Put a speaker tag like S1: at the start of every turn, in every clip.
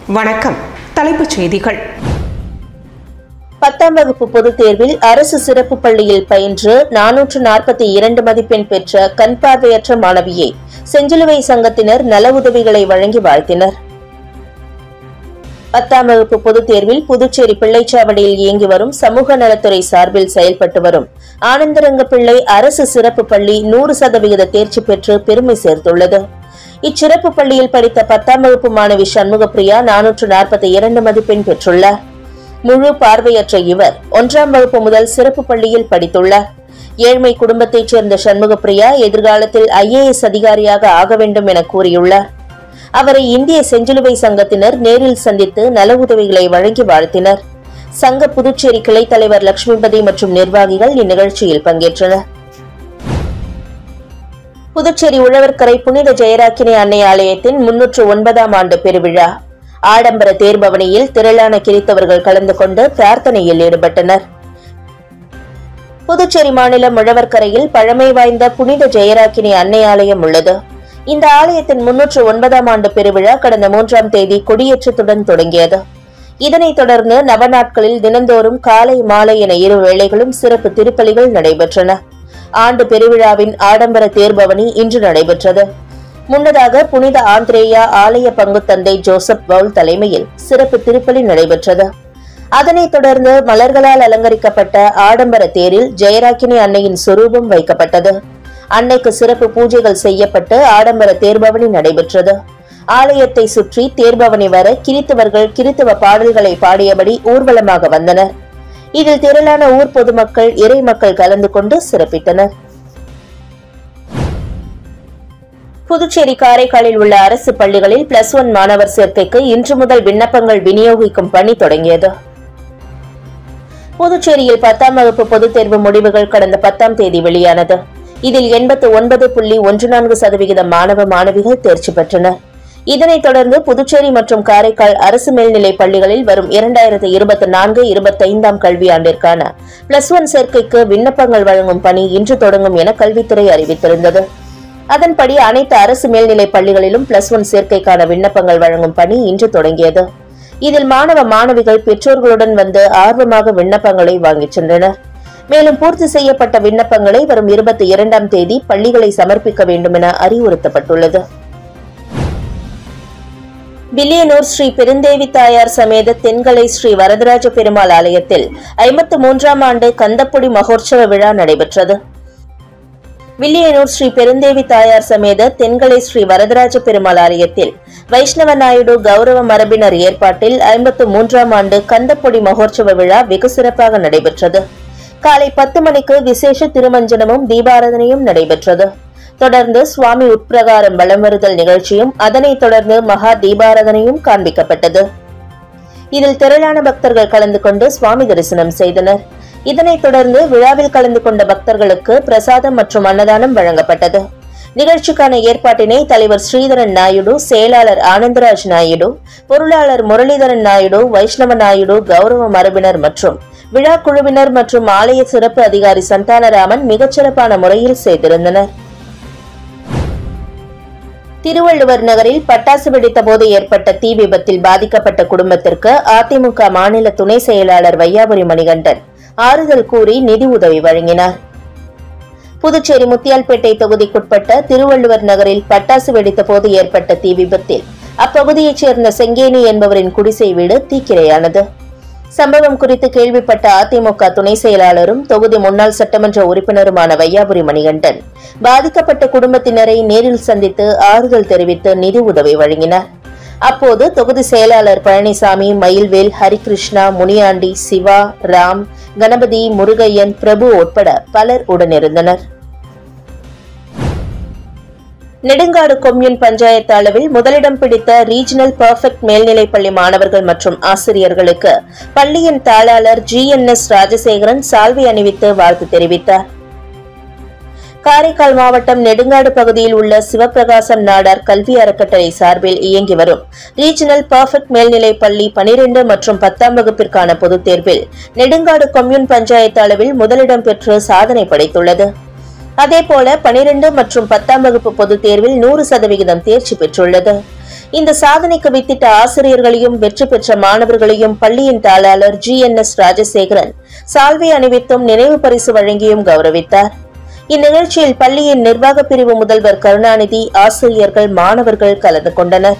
S1: வணக்கம் தலைப்புச் செய்திகள்
S2: பத்தாம் வகுப்பு பொதுத் தேர்வில் அரசு சிறப்பு பள்ளியில் பயின்று நானூற்று நாற்பத்தி இரண்டு மதிப்பெண் பெற்ற கண் பார்வையற்ற மாணவியை செஞ்சிலுவை சங்கத்தினர் நல உதவிகளை வழங்கி வாழ்த்தினர் பத்தாம் வகுப்பு பொதுத் தேர்வில் புதுச்சேரி பிள்ளைச்சாவடியில் இயங்கி வரும் சமூக நலத்துறை சார்பில் செயல்பட்டு வரும் ஆனந்தரங்க பிள்ளை அரசு சிறப்பு பள்ளி நூறு சதவிகித தேர்ச்சி பெற்று பெருமை சேர்த்துள்ளது இச்சிறப்பு பள்ளியில் படித்த பத்தாம் வகுப்பு மாணவி சண்முகப்பிரியா நானூற்று நாற்பத்தி இரண்டு மதிப்பெண் பெற்றுள்ளார் முழு பார்வையற்ற இவர் ஒன்றாம் வகுப்பு முதல் சிறப்பு பள்ளியில் படித்துள்ளார் ஏழ்மை குடும்பத்தைச் சேர்ந்த சண்முகப்பிரியா எதிர்காலத்தில் ஐஏஎஸ் அதிகாரியாக ஆக வேண்டும் என கூறியுள்ளார் அவரை இந்திய செஞ்சிலுவை சங்கத்தினர் நேரில் சந்தித்து நல உதவிகளை வழங்கி வாழ்த்தினர் சங்க புதுச்சேரி கிளைத் தலைவர் லட்சுமிபதி மற்றும் நிர்வாகிகள் இந்நிகழ்ச்சியில் பங்கேற்றனர் புதுச்சேரி உழவர்கரை புனித ஜெயராக்கினி அன்னை ஆலயத்தின் முன்னூற்று ஒன்பதாம் ஆண்டு பெருவிழா ஆடம்பர தேர்பவனியில் திரளான கிறித்தவர்கள் கலந்து கொண்டு பிரார்த்தனையில் ஈடுபட்டனர் புதுச்சேரி மாநிலம் உழவர்கரையில் பழமை வாய்ந்த புனித ஜெயராக்கினி அன்னை ஆலயம் உள்ளது இந்த ஆலயத்தின் முன்னூற்று ஒன்பதாம் ஆண்டு பெருவிழா கடந்த மூன்றாம் தேதி கொடியேற்றத்துடன் தொடங்கியது இதனைத் தொடர்ந்து நவநாட்களில் தினந்தோறும் காலை மாலை என இரு வேளைகளும் சிறப்பு திருப்பலிகள் நடைபெற்றன ஆண்டு பெருவிழாவின் ஆடம்பர தேர்பவனி இன்று நடைபெற்றது முன்னதாக புனித ஆந்திரேயா ஆலய பங்குத்தந்தை ஜோசப் பவுல் தலைமையில் சிறப்பு திருப்பலி நடைபெற்றது அதனைத் தொடர்ந்து மலர்களால் அலங்கரிக்கப்பட்ட ஆடம்பர தேரில் ஜெயராக்கினி அன்னையின் சொரூபம் வைக்கப்பட்டது அன்னைக்கு சிறப்பு பூஜைகள் செய்யப்பட்டு ஆடம்பர தேர்பவனி நடைபெற்றது ஆலயத்தை சுற்றி தேர்பவனி வர கிறித்தவர்கள் கிறித்தவ பாடல்களை பாடியபடி ஊர்வலமாக வந்தனர் இதில் திரளான ஊர் பொதுமக்கள் இறை மக்கள் கலந்து கொண்டு சிறப்பித்தனர் புதுச்சேரி காரைக்காலில் உள்ள அரசு பள்ளிகளில் பிளஸ் ஒன் மாணவர் சேர்க்கைக்கு இன்று முதல் விண்ணப்பங்கள் விநியோகிக்கும் பணி தொடங்கியது புதுச்சேரியில் பத்தாம் வகுப்பு பொதுத் தேர்வு முடிவுகள் கடந்த பத்தாம் தேதி வெளியானது இதில் எண்பத்து ஒன்பது புள்ளி ஒன்று நான்கு சதவிகிதம் மாணவ மாணவிகள் தேர்ச்சி பெற்றனர் இதனைத் தொடர்ந்து புதுச்சேரி மற்றும் காரைக்கால் அரசு மேல்நிலைப் பள்ளிகளில் வரும் இரண்டாயிரத்து இருபத்தி நான்கு இருபத்தைந்தாம் கல்வியாண்டிற்கான பிளஸ் ஒன் சேர்க்கைக்கு விண்ணப்பங்கள் வழங்கும் பணி இன்று தொடங்கும் என கல்வித்துறை அறிவித்திருந்தது அதன்படி அனைத்து அரசு மேல்நிலைப் பள்ளிகளிலும் பிளஸ் ஒன் சேர்க்கைக்கான விண்ணப்பங்கள் வழங்கும் பணி இன்று தொடங்கியது இதில் மாணவ மாணவிகள் பெற்றோர்களுடன் வந்து ஆர்வமாக விண்ணப்பங்களை வாங்கிச் சென்றனர் மேலும் பூர்த்தி செய்யப்பட்ட விண்ணப்பங்களை வரும் இருபத்தி இரண்டாம் தேதி பள்ளிகளை சமர்ப்பிக்க வேண்டும் என அறிவுறுத்தப்பட்டுள்ளது வில்லியனூர் ஸ்ரீ பெருந்தேவி தாயார் சமேத தென்கலை ஸ்ரீ வரதராஜ பெருமாள் ஆலயத்தில் ஐம்பத்து மூன்றாம் ஆண்டு கந்தப்பொடி மகோற்சவ விழா நடைபெற்றது வில்லியனூர் ஸ்ரீ பெருந்தேவி தாயார் சமேத தென்கலை ஸ்ரீ வரதராஜ பெருமாள் ஆலயத்தில் வைஷ்ணவ நாயுடு கௌரவ மரபினர் ஏற்பாட்டில் ஐம்பத்து மூன்றாம் ஆண்டு கந்தப்பொடி மகோற்சவ விழா வெகு சிறப்பாக நடைபெற்றது காலை பத்து மணிக்கு விசேஷ திருமஞ்சனமும் தீபாராதனையும் நடைபெற்றது தொடர்ந்து சுவாமி உட்பிரகாரம் வலம் வருதல் நிகழ்ச்சியும் அதனைத் தொடர்ந்து மகா தீபாராதனையும் காண்பிக்கப்பட்டது இதில் திரளான பக்தர்கள் கலந்து கொண்டு சுவாமி தரிசனம் செய்தனர் இதனைத் தொடர்ந்து விழாவில் கலந்து கொண்ட பக்தர்களுக்கு பிரசாதம் மற்றும் அன்னதானம் வழங்கப்பட்டது நிகழ்ச்சிக்கான ஏற்பாட்டினை தலைவர் ஸ்ரீதரன் நாயுடு செயலாளர் ஆனந்தராஜ் நாயுடு பொருளாளர் முரளிதரன் நாயுடு வைஷ்ணவ நாயுடு கௌரவ மரபினர் மற்றும் விழா குழுவினர் மற்றும் ஆலய சிறப்பு அதிகாரி சந்தானராமன் மிகச்சிறப்பான முறையில் செய்திருந்தனர் திருவள்ளுவர் நகரில் பட்டாசு வெடித்த போது ஏற்பட்ட தீ விபத்தில் பாதிக்கப்பட்ட குடும்பத்திற்கு அதிமுக மாநில துணை செயலாளர் வையாபுரி மணிகண்டன் ஆறுதல் கூறி நிதி உதவி வழங்கினார் புதுச்சேரி முத்தியால்பேட்டை தொகுதிக்குட்பட்ட திருவள்ளுவர் நகரில் பட்டாசு வெடித்த போது ஏற்பட்ட தீ விபத்தில் அப்பகுதியைச் சேர்ந்த செங்கேனி என்பவரின் குடிசை வீடு தீக்கிரையானது சம்பவம் குறித்து கேள்விப்பட்ட அதிமுக துணை செயலாளரும் தொகுதி முன்னாள் சட்டமன்ற உறுப்பினருமான வையாபுரி மணிகண்டன் பாதிக்கப்பட்ட குடும்பத்தினரை நேரில் சந்தித்து ஆறுதல் தெரிவித்து நிதி உதவி வழங்கினார் அப்போது தொகுதி செயலாளர் பழனிசாமி மயில்வேல் ஹரிகிருஷ்ணா முனியாண்டி சிவா ராம் கணபதி முருகையன் பிரபு உட்பட பலர் உடனிருந்தனர் நெடுங்காடு கொம்யூன் பஞ்சாயத்து அளவில் முதலிடம் பிடித்த ரீஜனல் பர்ஃபெக்ட் மேல்நிலைப்பள்ளி மாணவர்கள் மற்றும் ஆசிரியர்களுக்கு பள்ளியின் தாளாளர் ஜி என் எஸ் ராஜசேகரன் சால்வை அணிவித்து வாழ்த்து தெரிவித்தார் காரைக்கால் மாவட்டம் நெடுங்காடு பகுதியில் உள்ள சிவபிரகாசம் நாடார் கல்வி அறக்கட்டளை சார்பில் இயங்கி வரும் ரீஜனல் பர்ஃபெக்ட் மேல்நிலைப் பள்ளி பனிரெண்டு மற்றும் பத்தாம் வகுப்பிற்கான பொதுத் தேர்வில் நெடுங்காடு கொம்யூன் பஞ்சாயத்து அளவில் முதலிடம் பெற்று சாதனை படைத்துள்ளது அதேபோல பனிரெண்டு மற்றும் பத்தாம் வகுப்பு பொதுத் தேர்வில் நூறு சதவிகிதம் தேர்ச்சி பெற்றுள்ளது இந்த சாதனைக்கு வித்திட்ட ஆசிரியர்களையும் வெற்றி பெற்ற மாணவர்களையும் பள்ளியின் தாளாளர் ஜி என் எஸ் ராஜசேகரன் சால்வை அணிவித்தும் நினைவு பரிசு வழங்கியும் கௌரவித்தார் இந்நிகழ்ச்சியில் பள்ளியின் நிர்வாக பிரிவு முதல்வர் கருணாநிதி ஆசிரியர்கள் மாணவர்கள் கலந்து கொண்டனர்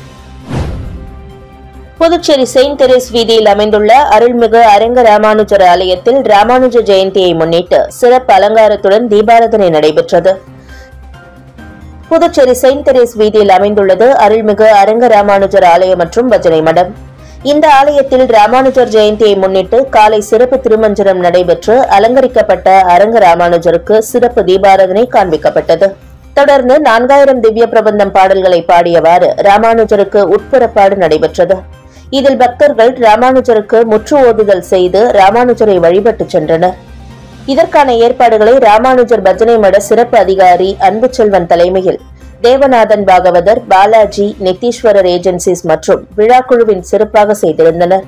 S2: புதுச்சேரி செயின்ட் தெரேஸ் வீதியில் அமைந்துள்ள அருள்மிகு அரங்க ராமானுஜர் ஆலயத்தில் ராமானுஜ ஜெயந்தியை முன்னிட்டு சிறப்பு அலங்காரத்துடன் தீபாராதனை நடைபெற்றது புதுச்சேரி செயின்ட் தெரேஸ் வீதியில் அமைந்துள்ளது அருள்மிகு அரங்க ராமானுஜர் ஆலயம் மற்றும் பஜனை மடம் இந்த ஆலயத்தில் ராமானுஜர் ஜெயந்தியை முன்னிட்டு காலை சிறப்பு திருமஞ்சனம் நடைபெற்று அலங்கரிக்கப்பட்ட அரங்க ராமானுஜருக்கு சிறப்பு தீபாராதனை காண்பிக்கப்பட்டது தொடர்ந்து நான்காயிரம் திவ்ய பிரபந்தம் பாடல்களை பாடியவாறு ராமானுஜருக்கு உட்புறப்பாடு நடைபெற்றது இதில் பக்தர்கள் ராமானுஜருக்கு முற்று ஓதுதல் செய்து ராமானுஜரை வழிபட்டு சென்றனர் இதற்கான ஏற்பாடுகளை ராமானுஜர் பஜனை மட சிறப்பு அதிகாரி அன்புச்செல்வன் தலைமையில் தேவநாதன் பாகவதர் பாலாஜி நித்தீஸ்வரர் ஏஜென்சிஸ் மற்றும் விழாக்குழுவின் சிறப்பாக செய்திருந்தனர்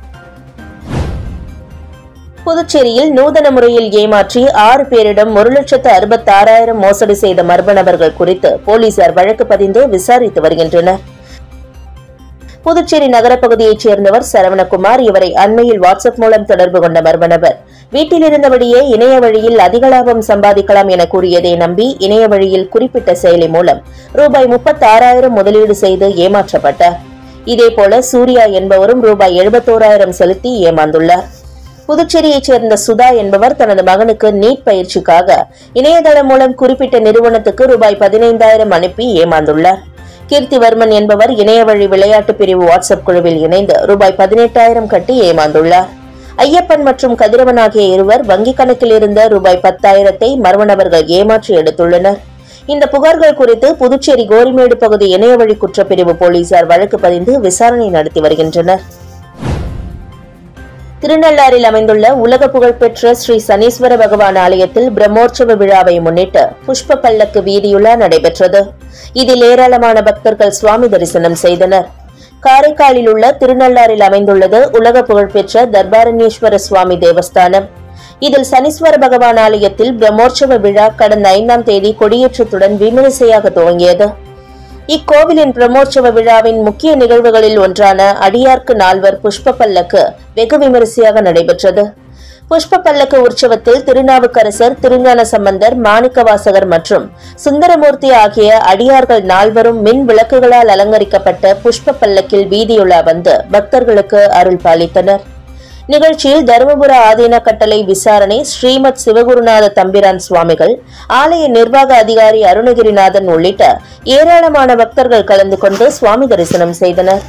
S2: புதுச்சேரியில் நூதன முறையில் ஏமாற்றி ஆறு பேரிடம் ஒரு லட்சத்து அறுபத்தாறாயிரம் மோசடி செய்த மர்ம நபர்கள் குறித்து போலீசார் வழக்கு பதிந்து விசாரித்து வருகின்றனர் புதுச்சேரி நகரப்பகுதியைச் சேர்ந்தவர் சரவணகுமார் இவரை அண்மையில் வாட்ஸ்அப் மூலம் தொடர்பு கொண்ட மர்ம நபர் வீட்டில் இருந்தபடியே இணைய வழியில் அதிக லாபம் சம்பாதிக்கலாம் என கூறியதை நம்பி இணைய வழியில் குறிப்பிட்ட செயலி மூலம் ரூபாய் முப்பத்தாறாயிரம் முதலீடு செய்து ஏமாற்றப்பட்டார் இதேபோல சூர்யா என்பவரும் ரூபாய் எழுபத்தோராயிரம் செலுத்தி ஏமாந்துள்ளார் புதுச்சேரியைச் சேர்ந்த சுதா என்பவர் தனது மகனுக்கு நீட் பயிற்சிக்காக இணையதளம் மூலம் குறிப்பிட்ட நிறுவனத்துக்கு ரூபாய் பதினைந்தாயிரம் அனுப்பி ஏமாந்துள்ளார் கீர்த்திவர்மன் என்பவர் இணையவழி விளையாட்டு பிரிவு வாட்ஸ்அப் குழுவில் இணைந்து ரூபாய் பதினெட்டாயிரம் கட்டி ஏமாந்துள்ளார் ஐயப்பன் மற்றும் கதிரவன் ஆகிய இருவர் வங்கிக் கணக்கில் இருந்த ரூபாய் பத்தாயிரத்தை மர்ம நபர்கள் ஏமாற்றி எடுத்துள்ளனர் இந்த புகார்கள் குறித்து புதுச்சேரி கோரிமேடு பகுதி இணையவழி குற்றப்பிரிவு போலீசார் வழக்கு பதிந்து விசாரணை நடத்தி வருகின்றனர் திருநள்ளாறில் அமைந்துள்ள உலக புகழ்பெற்ற ஸ்ரீ சனீஸ்வர பகவான் ஆலயத்தில் பிரம்மோற்சவ விழாவை முன்னிட்டு புஷ்ப பல்லக்கு வீதியுலா நடைபெற்றது இதில் ஏராளமான பக்தர்கள் சுவாமி தரிசனம் செய்தனர் காரைக்காலில் உள்ள திருநள்ளாறில் அமைந்துள்ளது உலக புகழ்பெற்ற தர்பாரண்யேஸ்வர சுவாமி தேவஸ்தானம் இதில் சனீஸ்வர பகவான் ஆலயத்தில் பிரம்மோற்சவ விழா கடந்த ஐந்தாம் தேதி கொடியேற்றத்துடன் விமரிசையாக துவங்கியது இக்கோவிலின் பிரமோற்சவ விழாவின் முக்கிய நிகழ்வுகளில் ஒன்றான அடியார்க்கு நால்வர் புஷ்ப பல்லக்கு வெகு விமரிசையாக நடைபெற்றது புஷ்ப பல்லக்கு உற்சவத்தில் திருநாவுக்கரசர் திருஞான சம்பந்தர் மாணிக்கவாசகர் மற்றும் சுந்தரமூர்த்தி ஆகிய அடியார்கள் நால்வரும் மின் விளக்குகளால் அலங்கரிக்கப்பட்ட புஷ்ப பல்லக்கில் வீதியுலா வந்து பக்தர்களுக்கு அருள் பாலித்தனர் நிகழ்ச்சியில் தருமபுர ஆதீன கட்டளை விசாரணை ஸ்ரீமத் சிவகுருநாத தம்பிரான் சுவாமிகள் ஆலய நிர்வாக அதிகாரி அருணகிரிநாதன் உள்ளிட்ட ஏராளமான பக்தர்கள் கலந்து கொண்டு சுவாமி தரிசனம் செய்தனர்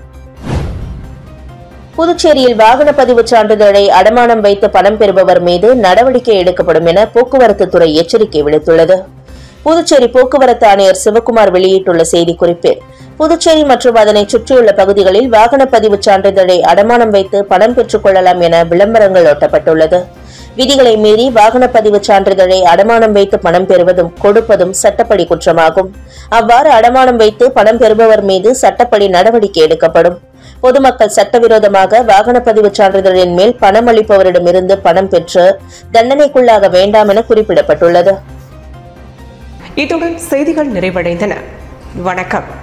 S2: புதுச்சேரியில் வாகன பதிவு சான்றிதழை அடமானம் வைத்து பணம் பெறுபவர் மீது நடவடிக்கை எடுக்கப்படும் என போக்குவரத்து துறை எச்சரிக்கை விடுத்துள்ளது புதுச்சேரி போக்குவரத்து ஆணையர் சிவக்குமார் வெளியிட்டுள்ள செய்திக்குறிப்பில் புதுச்சேரி மற்றும் அதனை சுற்றியுள்ள பகுதிகளில் வாகன பதிவு சான்றிதழை அடமானம் வைத்து பணம் பெற்றுக் கொள்ளலாம் என விளம்பரங்கள் ஒட்டப்பட்டுள்ளது விதிகளை மீறி வாகன பதிவு சான்றிதழை அடமானம் வைத்து பணம் பெறுவதும் கொடுப்பதும் சட்டப்படி குற்றமாகும் அவ்வாறு அடமானம் வைத்து பணம் பெறுபவர் மீது சட்டப்படி நடவடிக்கை எடுக்கப்படும் பொதுமக்கள் சட்டவிரோதமாக வாகன பதிவு சான்றிதழின் மேல் பணம் அளிப்பவரிடமிருந்து பணம் பெற்று தண்டனைக்குள்ளாக வேண்டாம் என குறிப்பிடப்பட்டுள்ளது
S1: இத்துடன் செய்திகள் நிறைவடைந்தன வணக்கம்